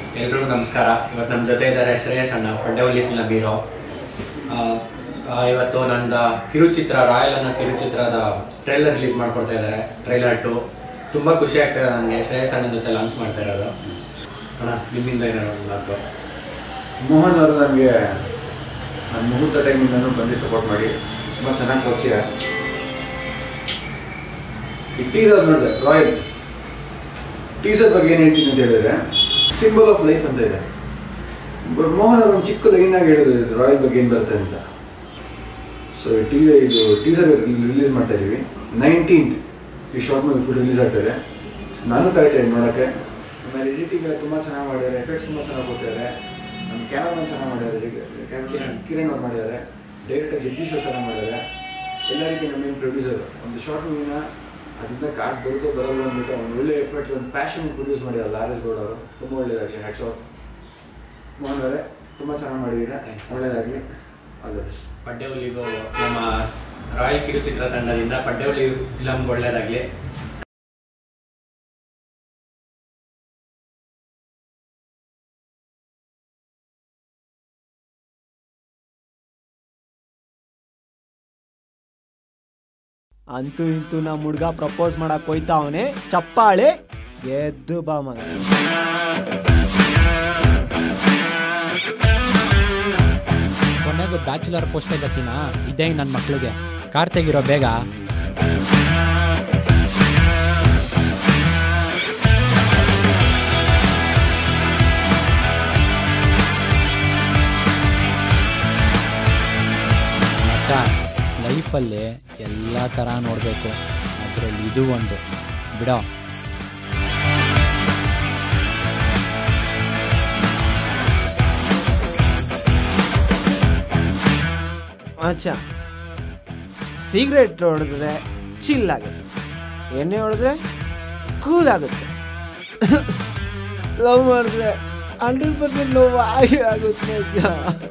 ಎಲ್ರಿಗೂ ನಮಸ್ಕಾರ ಇವತ್ತು ನಮ್ಮ ಜೊತೆ ಇದ್ದಾರೆ ಶ್ರೇಯಸ್ ಅಣ್ಣ ಪಡ್ಡವಲ್ಲಿ ಫಿಲಮ್ ಹೀರೋ ಇವತ್ತು ನಂದು ಕಿರುಚಿತ್ರ ರಾಯಲ್ ಅನ್ನೋ ಕಿರುಚಿತ್ರದ ಟ್ರೈಲರ್ ರಿಲೀಸ್ ಮಾಡ್ಕೊಡ್ತಾ ಇದ್ದಾರೆ ಟ್ರೈಲರ್ ಟು ತುಂಬ ಖುಷಿ ಆಗ್ತದೆ ನನಗೆ ಶ್ರೇಯಸ್ ಅಣ್ಣನ ಜೊತೆ ಲಾಂಚ್ ಮಾಡ್ತಾ ಇರೋದು ಅಣ್ಣ ನಿಮ್ಮಿಂದ ಏನಾದ್ರು ಒಂದು ಮಾತು ಮೋಹನ್ ಅವರು ನನಗೆ ನನ್ನ ಮುಹೂರ್ತ ಟೈಮಿಂದನೂ ಬಂದು ಸಪೋರ್ಟ್ ಮಾಡಿ ತುಂಬ ಚೆನ್ನಾಗಿ ಪರಿಚಯ ಈ ಟೀಸರ್ ನೋಡಿದೆ ರಾಯಲ್ ಟೀಸರ್ ಬಗ್ಗೆ ಏನು ಹೇಳ್ತೀನಿ ಅಂತ ಹೇಳಿದ್ರೆ ಸಿಂಬಲ್ ಆಫ್ ಲೈಫ್ ಅಂತ ಇದೆ ಬಟ್ ಮೋಹನ್ ಅವರು ಒಂದು ಚಿಕ್ಕ ಲೈನ್ ಆಗಿ ಹೇಳಿದ್ರು ರಾಯಲ್ ಬಗ್ಗೆ ಏನು ಬರುತ್ತೆ ಅಂತ ಸೊ ಈ ಟೀಸರ್ ಇದು ಟೀಸರ್ ರಿಲೀಸ್ ಮಾಡ್ತಾ ಇದೀವಿ ನೈನ್ಟೀನ್ತ್ ಈ ಶಾರ್ಟ್ ಮೂವಿ ಫುಲ್ ರಿಲೀಸ್ ಆಗ್ತದೆ ಸೊ ನಾನು ಕಾಯ್ತಾ ಇದ್ದೀನಿ ನೋಡೋಕ್ಕೆ ಆಮೇಲೆ ಎಡಿಟಿಂಗ್ ತುಂಬ ಚೆನ್ನಾಗಿ ಮಾಡಿದ್ದಾರೆ ಎಫೆಕ್ಟ್ಸ್ ತುಂಬ ಚೆನ್ನಾಗಿ ಕೊಟ್ಟಿದ್ದಾರೆ ನಮ್ಮ ಕ್ಯಾಮ್ರಾಮನ್ ಚೆನ್ನಾಗಿ ಮಾಡಿದ್ದಾರೆ ಕಿರಣ್. ಕಿರಣ್ ಕಿರಣ್ ಅವ್ರು ಮಾಡಿದ್ದಾರೆ ಡೈರೆಕ್ಟರ್ ಜಗದೀಶ್ ಅವ್ರು ಚೆನ್ನಾಗಿ ಮಾಡಿದ್ದಾರೆ ಎಲ್ಲರಿಗೂ ನಮ್ಮ ಮೇನ್ ಪ್ರೊಡ್ಯೂಸರ್ ಒಂದು ಶಾರ್ಟ್ ಮೂವಿನ ಅದರಿಂದ ಕಾಸು ಬರುತ್ತೋ ಬರಲ್ಲ ಅಂದ್ಬಿಟ್ಟು ಒಂದು ಒಳ್ಳೆ ಎಫರ್ಟ್ ಒಂದು ಪ್ಯಾಷನ್ ಪ್ರೊಡ್ಯೂಸ್ ಮಾಡಿದ್ದಾರೆ ಲಾರೆಸ್ ಗೌಡ್ ಅವರು ತುಂಬ ಒಳ್ಳೇದಾಗಲಿ ಹ್ಯಾಟ್ಸ್ ಆಫ್ ಮೋಹನ್ ಅವರೇ ತುಂಬ ಚೆನ್ನಾಗಿ ಮಾಡಿದ್ದೀರಾ Thanks. ಒಳ್ಳೇದಾಗಲಿ ಆಲ್ ದ ಬೆಸ್ಟ್ ಪಡ್ಡವಲ್ಲಿಗೂ ನಮ್ಮ ರಾಯಲ್ ಕಿರುಚಿತ್ರ ತಂಡದಿಂದ ಪಡ್ಡವಲ್ಲಿ ಫಿಲಮ್ಗೆ ಒಳ್ಳೇದಾಗಲಿ ಅಂತೂ ಇಂತೂ ನಮ್ಮ ಹುಡ್ಗ ಪ್ರಪೋಸ್ ಮಾಡಕ್ ಹೋಯ್ತಾವನೆ ಚಪ್ಪಾಳೆ ಎದ್ದು ಬಾ ಮಗ ಕೊನೆಗೂ ಬ್ಯಾಚುಲರ್ ಪೋಸ್ಟ್ ಗತಿನ ಇದೇ ನನ್ನ ಮಕ್ಳಿಗೆ ಕಾರ್ ತೆಗಿರೋ ಬೇಗ ಮಚ್ಚ ಲೈಫಲ್ಲಿ ಎಲ್ಲ ಥರ ನೋಡಬೇಕು ಅದರಲ್ಲಿ ಇದು ಒಂದು ಬಿಡೋ ಅಚ್ಚ ಸಿಗರೇಟ್ ಹೊಡೆದ್ರೆ ಚಿಲ್ ಆಗುತ್ತೆ ಎಣ್ಣೆ ಹೊಡೆದ್ರೆ ಕೂಲ್ ಆಗುತ್ತೆ ಲವ್ ಮಾಡಿದ್ರೆ ಹಂಡ್ರೆಡ್ ಪರ್ಸೆಂಟ್ ಲವ್ ಆಗಿ ಆಗುತ್ತೆ ಅಜ್ಜ